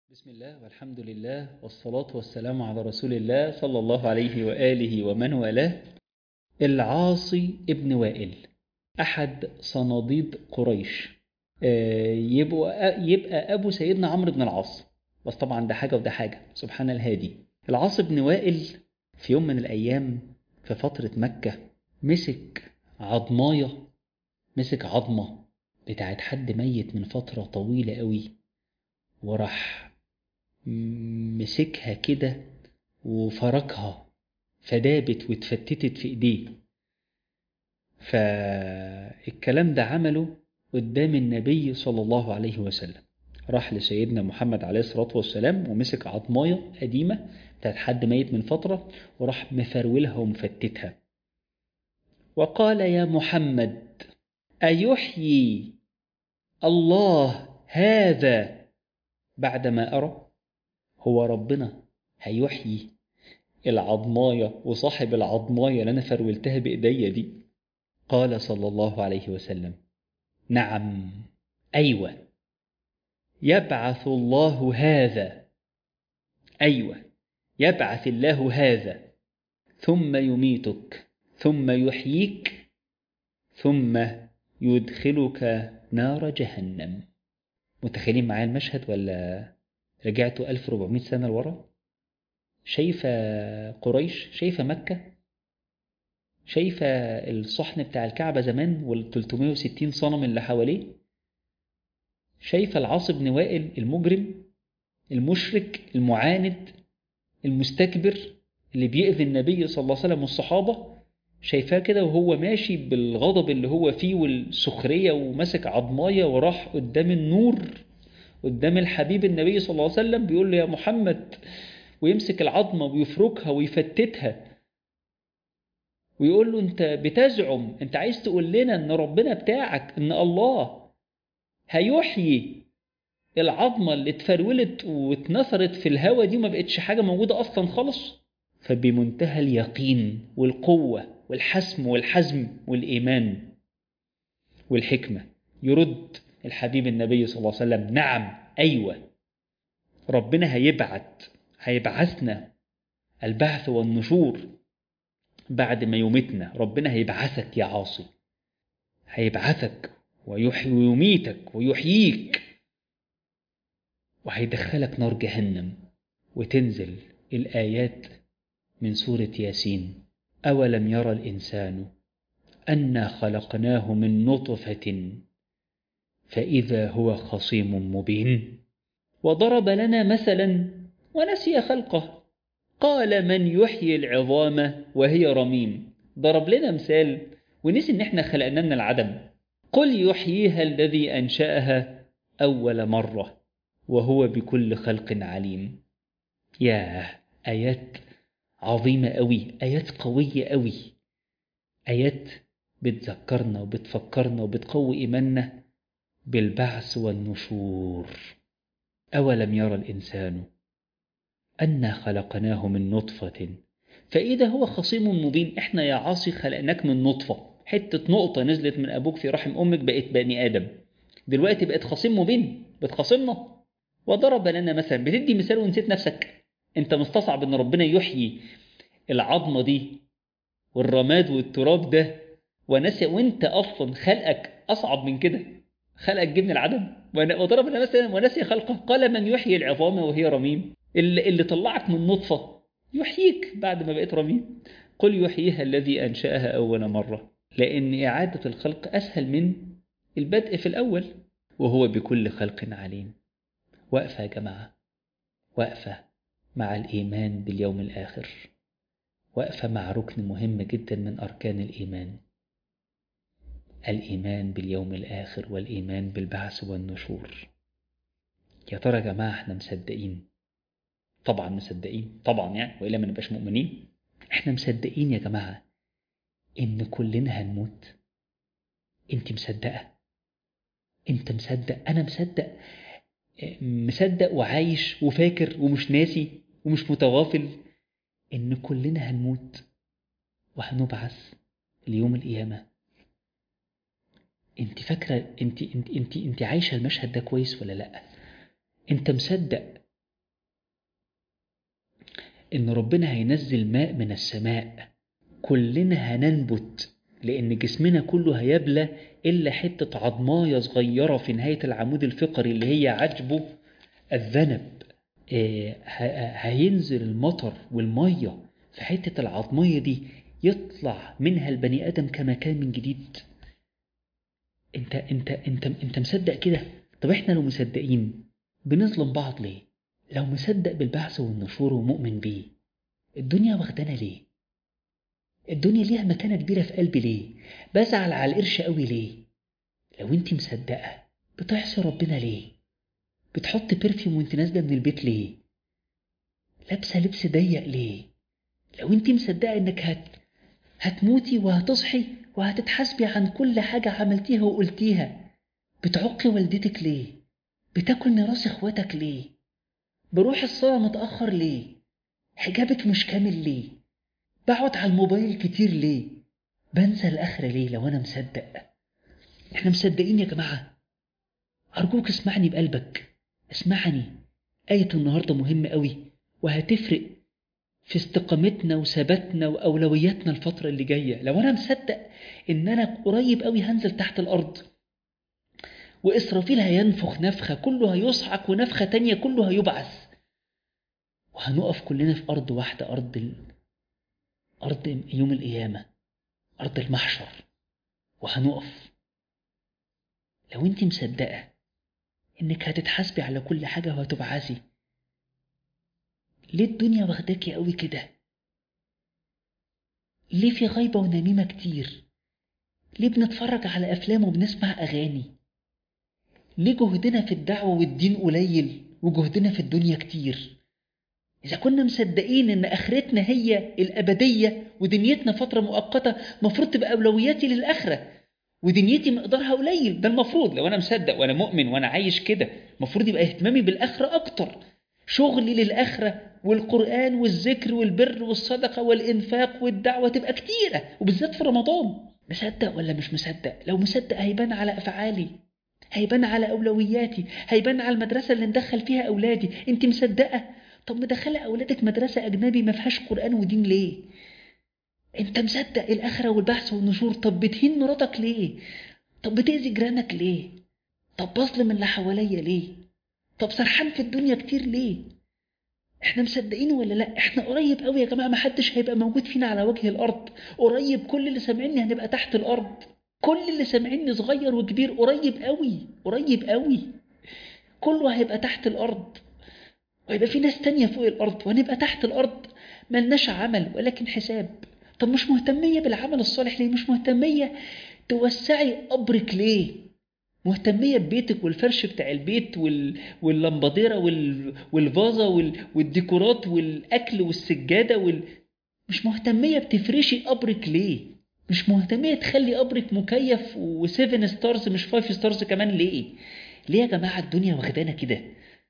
بسم الله والحمد لله والصلاة والسلام على رسول الله صلى الله عليه وآله ومن والاه العاصي ابن وائل أحد صناديد قريش آه، يبقى يبقى أبو سيدنا عمرو بن العاص بس طبعا ده حاجة وده حاجة سبحان الهادي العاص بن وائل في يوم من الأيام في فترة مكة مسك عضماية مسك عظمة بتاعت حد ميت من فترة طويلة قوي وراح مسكها كده وفركها فدابت واتفتتت في ايديه فالكلام ده عمله قدام النبي صلى الله عليه وسلم راح لسيدنا محمد عليه الصلاة والسلام ومسك عظماية قديمة بتاعت حد ميت من فترة وراح مفرولها ومفتتها وقال يا محمد أيحيي الله هذا بعدما أرى هو ربنا هيحيي العظماية وصاحب العظماية اللي أنا فرولتها بإيديا دي قال صلى الله عليه وسلم نعم أيوة يبعث الله هذا أيوة يبعث الله هذا ثم يميتك ثم يحييك ثم يدخلك نار جهنم متخيلين معايا المشهد ولا رجعتوا 1400 سنة لورا شايفة قريش شايفة مكة شايفة الصحن بتاع الكعبة زمان وال 360 صنم اللي حواليه شايفة العاص بن وائل المجرم المشرك المعاند المستكبر اللي بيأذي النبي صلى الله عليه وسلم والصحابة شايفاه كده وهو ماشي بالغضب اللي هو فيه والسخرية وماسك عضماية وراح قدام النور قدام الحبيب النبي صلى الله عليه وسلم بيقول له يا محمد ويمسك العظمة ويفركها ويفتتها ويقول له انت بتزعم انت عايز تقول لنا ان ربنا بتاعك ان الله هيحيي العظمة اللي اتفرولت واتنثرت في الهوا دي وما بقتش حاجة موجودة أصلا خالص فبمنتهى اليقين والقوة والحسم والحزم والإيمان والحكمة يرد الحبيب النبي صلى الله عليه وسلم نعم أيوة ربنا هيبعت هيبعثنا البعث والنشور بعد ما يمتنا ربنا هيبعثك يا عاصي هيبعثك ويحيي ويميتك ويحييك وهيدخلك نار جهنم وتنزل الآيات من سورة ياسين أولم يرى الإنسان أنا خلقناه من نطفة فإذا هو خصيم مبين وضرب لنا مثلا ونسي خلقه قال من يحيي العظام وهي رميم ضرب لنا مثال ونسي ان احنا خلقنا من العدم قل يحييها الذي انشاها اول مره وهو بكل خلق عليم ياه ايات عظيمه قوي ايات قويه قوي ايات بتذكرنا وبتفكرنا وبتقوي ايماننا بالبعث والنشور أولم يرى الإنسان أنا خلقناه من نطفة فإذا هو خصيم مبين إحنا يا عاصي خلقناك من نطفة حتة نقطة نزلت من أبوك في رحم أمك بقت بني آدم دلوقتي بقت خصيم مبين بتخاصمنا وضرب لنا مثلا بتدي مثال ونسيت نفسك أنت مستصعب إن ربنا يحيي العظمة دي والرماد والتراب ده ونسي وانت اصلا خلقك اصعب من كده خلقك جبن العدم وضرب لنا مثلا ونسي خلقه قال من يحيي العظام وهي رميم اللي, اللي طلعك من نطفة يحييك بعد ما بقيت رميم قل يحييها الذي أنشأها أول مرة لأن إعادة الخلق أسهل من البدء في الأول وهو بكل خلق عليم وقفة يا جماعة وقفة مع الإيمان باليوم الآخر وقفة مع ركن مهم جدا من أركان الإيمان الإيمان باليوم الآخر والإيمان بالبعث والنشور يا ترى يا جماعة احنا مصدقين طبعا مصدقين طبعا يعني وإلا ما نبقاش مؤمنين احنا مصدقين يا جماعة إن كلنا هنموت انت مصدقة انت مصدق أنا مصدق مصدق وعايش وفاكر ومش ناسي ومش متغافل إن كلنا هنموت وهنبعث ليوم القيامة انت فاكره انت انت انت انت عايشه المشهد ده كويس ولا لا انت مصدق إن ربنا هينزل ماء من السماء كلنا هننبت لأن جسمنا كله هيبلى إلا حتة عظماية صغيرة في نهاية العمود الفقري اللي هي عجبه الذنب آه، ه- هينزل المطر والمية في حتة العظمية دي يطلع منها البني آدم كما كان من جديد انت انت انت انت مصدق كده طب احنا لو مصدقين بنظلم بعض ليه لو مصدق بالبعث والنشور ومؤمن بيه الدنيا واخدانا ليه الدنيا ليها مكانة كبيرة في قلبي ليه بزعل على القرش قوي ليه لو انت مصدقة بتعصي ربنا ليه بتحط برفيوم وانت نازلة من البيت ليه لابسة لبس ضيق ليه لو انت مصدقة انك هت هتموتي وهتصحي وهتتحاسبي عن كل حاجة عملتيها وقلتيها بتعقي والدتك ليه بتاكل ميراث اخواتك ليه بروح الصلاة متأخر ليه حجابك مش كامل ليه بقعد على الموبايل كتير ليه بنسى الآخرة ليه لو أنا مصدق احنا مصدقين يا جماعة أرجوك اسمعني بقلبك اسمعني آية النهاردة مهمة قوي وهتفرق في استقامتنا وثباتنا وأولوياتنا الفترة اللي جاية لو أنا مصدق إن أنا قريب قوي هنزل تحت الأرض وإسرافيل هينفخ نفخة كله هيصعق ونفخة تانية كله هيبعث وهنقف كلنا في أرض واحدة أرض ال... أرض يوم القيامة أرض المحشر وهنقف لو أنت مصدقة إنك هتتحاسبي على كل حاجة وهتبعثي ليه الدنيا واخداكي قوي كده ليه في غيبة ونميمة كتير ليه بنتفرج على أفلام وبنسمع أغاني ليه جهدنا في الدعوة والدين قليل وجهدنا في الدنيا كتير إذا كنا مصدقين إن آخرتنا هي الأبدية ودنيتنا فترة مؤقتة مفروض تبقى أولوياتي للآخرة ودنيتي مقدارها قليل ده المفروض لو أنا مصدق وأنا مؤمن وأنا عايش كده المفروض يبقى اهتمامي بالآخرة أكتر شغلي للآخرة والقرآن والذكر والبر والصدقة والإنفاق والدعوة تبقى كتيرة وبالذات في رمضان مصدق ولا مش مصدق لو مصدق هيبان على أفعالي هيبان على أولوياتي هيبان على المدرسة اللي ندخل فيها أولادي أنت مصدقة طب مدخلة أولادك مدرسة أجنبي ما فيهاش قرآن ودين ليه أنت مصدق الآخرة والبحث والنشور طب بتهين مراتك ليه طب بتأذي جيرانك ليه طب بظلم اللي حواليا ليه طب سرحان في الدنيا كتير ليه احنا مصدقين ولا لا احنا قريب قوي يا جماعه ما حدش هيبقى موجود فينا على وجه الارض قريب كل اللي سامعيني هنبقى تحت الارض كل اللي سامعيني صغير وكبير قريب قوي قريب قوي كله هيبقى تحت الارض ويبقى في ناس تانية فوق الارض وهنبقى تحت الارض ملناش عمل ولكن حساب طب مش مهتمية بالعمل الصالح ليه مش مهتمية توسعي قبرك ليه مهتمية ببيتك والفرش بتاع البيت وال... واللمباديرة وال... والفازة وال... والديكورات والأكل والسجادة وال... مش مهتمية بتفرشي قبرك ليه مش مهتمية تخلي قبرك مكيف و7 ستارز مش 5 ستارز كمان ليه ليه يا جماعة الدنيا واخدانا كده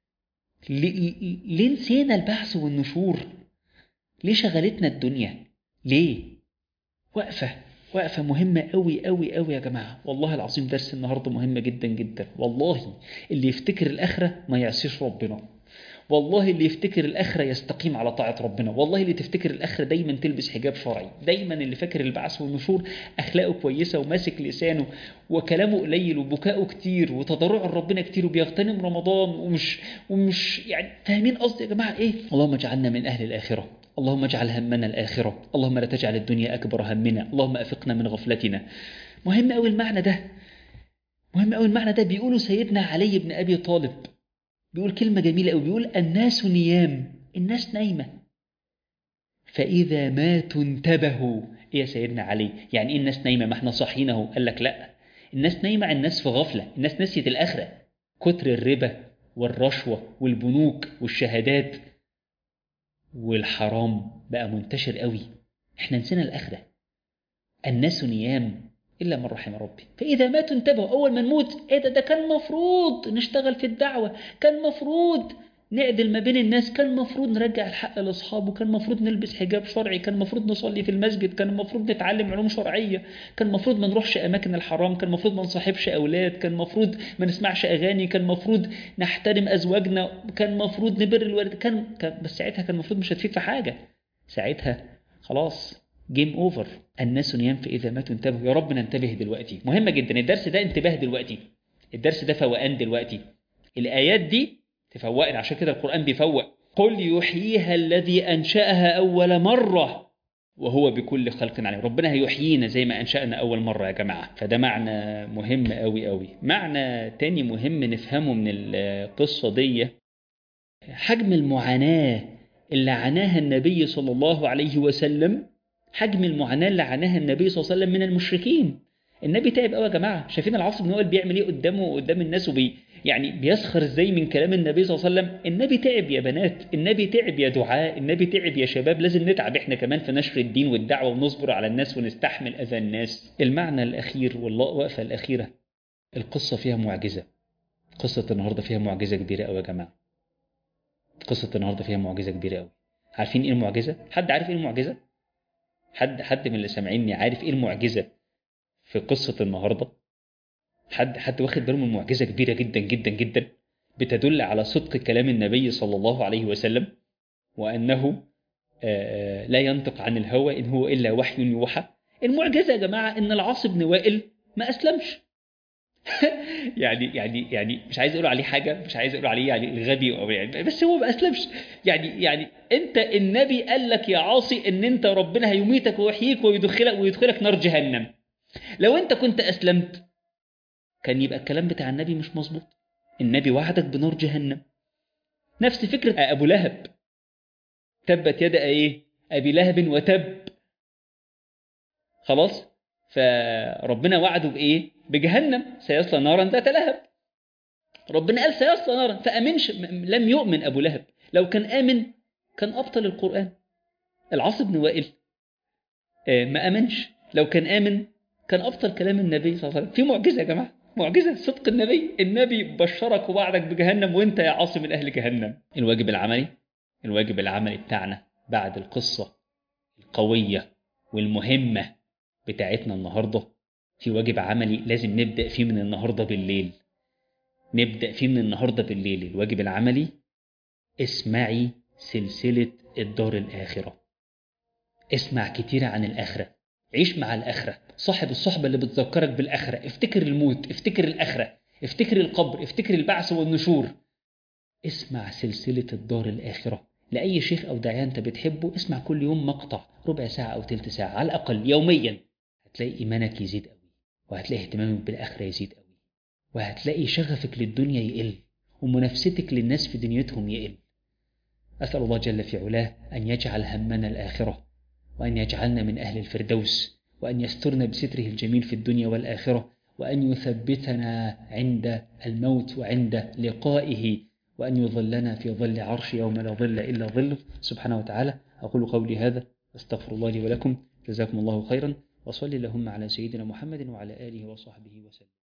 ليه... ليه نسينا البحث والنشور ليه شغلتنا الدنيا ليه وقفة وقفة مهمة أوي أوي أوي يا جماعة والله العظيم درس النهاردة مهم جدا جدا والله اللي يفتكر الآخرة ما يعصيش ربنا والله اللي يفتكر الآخرة يستقيم على طاعة ربنا والله اللي تفتكر الآخرة دايما تلبس حجاب شرعي دايما اللي فاكر البعث والنشور أخلاقه كويسة وماسك لسانه وكلامه قليل وبكاؤه كتير وتضرعه لربنا كتير وبيغتنم رمضان ومش ومش يعني فاهمين قصدي يا جماعة إيه اللهم اجعلنا من أهل الآخرة اللهم اجعل همنا الآخرة اللهم لا تجعل الدنيا أكبر همنا اللهم أفقنا من غفلتنا مهم أوي المعنى ده مهم أوي المعنى ده بيقوله سيدنا علي بن أبي طالب بيقول كلمة جميلة أوي بيقول الناس نيام الناس نايمة فإذا ماتوا انتبهوا إيه يا سيدنا علي يعني إيه الناس نايمة ما احنا صاحيين أهو قال لك لا الناس نايمة الناس في غفلة الناس نسيت الآخرة كتر الربا والرشوة والبنوك والشهادات والحرام بقى منتشر قوي احنا نسينا الآخرة الناس نيام إلا من رحم ربي فإذا ماتوا انتبهوا أول ما نموت إيه ده ده كان مفروض نشتغل في الدعوة كان مفروض نعدل ما بين الناس كان المفروض نرجع الحق لاصحابه كان المفروض نلبس حجاب شرعي كان المفروض نصلي في المسجد كان المفروض نتعلم علوم شرعيه كان المفروض ما نروحش اماكن الحرام كان المفروض ما نصاحبش اولاد كان المفروض ما نسمعش اغاني كان المفروض نحترم ازواجنا كان المفروض نبر الوالد كان, كان بس ساعتها كان المفروض مش هتفيد في حاجه ساعتها خلاص جيم اوفر الناس نيام فاذا ماتوا انتبهوا يا رب ننتبه دلوقتي مهمه جدا الدرس ده انتباه دلوقتي الدرس ده فوقان دلوقتي الايات دي تفوقنا عشان كده القرآن بيفوق قل يحييها الذي أنشأها أول مرة وهو بكل خلق عليم ربنا هيحيينا زي ما أنشأنا أول مرة يا جماعة فده معنى مهم أوي أوي معنى تاني مهم نفهمه من القصة دي حجم المعاناة اللي عاناها النبي صلى الله عليه وسلم حجم المعاناة اللي عاناها النبي صلى الله عليه وسلم من المشركين النبي تعب قوي يا جماعة شايفين العاص بن وائل بيعمل ايه قدامه وقدام الناس وبي يعني بيسخر ازاي من كلام النبي صلى الله عليه وسلم النبي تعب يا بنات النبي تعب يا دعاء النبي تعب يا شباب لازم نتعب احنا كمان في نشر الدين والدعوة ونصبر على الناس ونستحمل أذى الناس المعنى الأخير والوقفة الأخيرة القصة فيها معجزة قصة النهاردة فيها معجزة كبيرة قوي يا جماعة قصة النهاردة فيها معجزة كبيرة قوي عارفين ايه المعجزة؟ حد عارف ايه المعجزة؟ حد حد من اللي سامعيني عارف ايه المعجزة في قصة النهاردة؟ حد حد واخد باله من معجزة كبيرة جدا جدا جدا بتدل على صدق كلام النبي صلى الله عليه وسلم وأنه لا ينطق عن الهوى إن هو إلا وحي يوحى المعجزة يا جماعة إن العاص بن وائل ما أسلمش يعني يعني يعني مش عايز اقول عليه حاجه مش عايز اقول عليه يعني غبي او يعني بس هو ما اسلمش يعني يعني انت النبي قال لك يا عاصي ان انت ربنا هيميتك ويحييك ويدخلك ويدخلك نار جهنم لو انت كنت اسلمت كان يبقى الكلام بتاع النبي مش مظبوط النبي وعدك بنار جهنم نفس فكرة أبو لهب تبت يد إيه أبي لهب وتب خلاص فربنا وعده بإيه بجهنم سيصلى نارا ذات لهب ربنا قال سيصلى نارا فأمنش لم يؤمن أبو لهب لو كان آمن كان أبطل القرآن العاص بن وائل ما أمنش لو كان آمن كان أبطل كلام النبي صلى الله عليه وسلم في معجزة يا جماعة معجزة صدق النبي النبي بشرك ووعدك بجهنم وانت يا عاصم من أهل جهنم الواجب العملي الواجب العملي بتاعنا بعد القصة القوية والمهمة بتاعتنا النهاردة في واجب عملي لازم نبدأ فيه من النهاردة بالليل نبدأ فيه من النهاردة بالليل الواجب العملي اسمعي سلسلة الدار الآخرة اسمع كتير عن الآخرة عيش مع الآخرة صاحب الصحبة اللي بتذكرك بالآخرة افتكر الموت افتكر الآخرة افتكر القبر افتكر البعث والنشور اسمع سلسلة الدار الآخرة لأي شيخ أو داعية أنت بتحبه اسمع كل يوم مقطع ربع ساعة أو تلت ساعة على الأقل يوميا هتلاقي إيمانك يزيد قوي وهتلاقي اهتمامك بالآخرة يزيد قوي وهتلاقي شغفك للدنيا يقل ومنافستك للناس في دنيتهم يقل أسأل الله جل في علاه أن يجعل همنا الآخرة وأن يجعلنا من أهل الفردوس وأن يسترنا بستره الجميل في الدنيا والآخرة وأن يثبتنا عند الموت وعند لقائه وأن يظلنا في ظل عرش يوم لا ظل إلا ظله سبحانه وتعالى أقول قولي هذا أستغفر الله لي ولكم جزاكم الله خيرا وصلي اللهم على سيدنا محمد وعلى آله وصحبه وسلم